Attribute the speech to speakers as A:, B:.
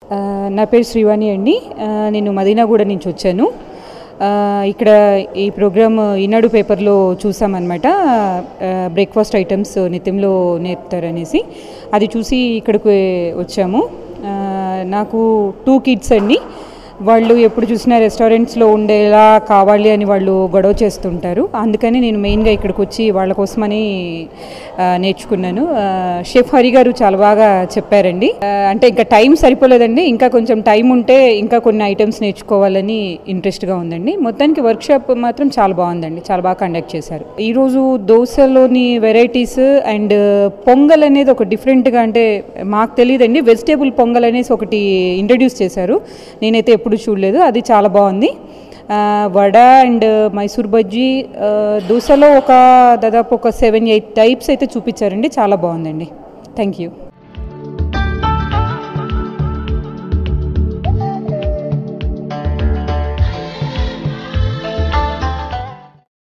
A: ఆ, నా పేరు శ్రీవాణి అండి ఆ, నేను మదీనాగూడ నుంచి వచ్చాను ఆ, ఇక్కడ ఈ ప్రోగ్రామ్ ఈనాడు పేపర్లో చూసామన్నమాట ఆ, బ్రేక్ఫాస్ట్ ఐటమ్స్ నిత్యంలో నేర్పుతారనేసి అది చూసి ఇక్కడికి వచ్చాము ఆ, నాకు టూ కిడ్స్ అండి వాళ్ళు ఎప్పుడు చూసినా రెస్టారెంట్స్లో ఉండేలా కావాలి అని వాళ్ళు గొడవ చేస్తుంటారు అందుకని నేను మెయిన్గా ఇక్కడికి వచ్చి వాళ్ళ కోసమని ఆ, నేర్చుకున్నాను ఆ, షెఫ్ హరి గారు చాలా బాగా చెప్పారండి ఆ, అంటే ఇంకా టైం సరిపోలేదండి ఇంకా కొంచెం టైం ఉంటే ఇంకా కొన్ని ఐటమ్స్ నేర్చుకోవాలని ఇంట్రెస్ట్గా ఉందండి మొత్తానికి వర్క్షాప్ మాత్రం చాలా బాగుందండి చాలా బాగా కండక్ట్ చేశారు ఈరోజు దోశలోని వెరైటీస్ అండ్ పొంగల్ అనేది ఒక డిఫరెంట్గా అంటే మాకు తెలియదండి వెజిటేబుల్ పొంగల్ అనేసి ఒకటి ఇంట్రడ్యూస్ చేశారు నేనైతే ఎప్పుడు చూడలేదు అది చాలా బాగుంది ఆ, వడ అండ్ మైసూర్ బజ్జీ ఆ, దోశలో ఒక దాదాపు ఒక సెవెన్ ఎయిట్ టైప్స్ అయితే చూపించారండి చాలా బాగుందండి థ్యాంక్ యూ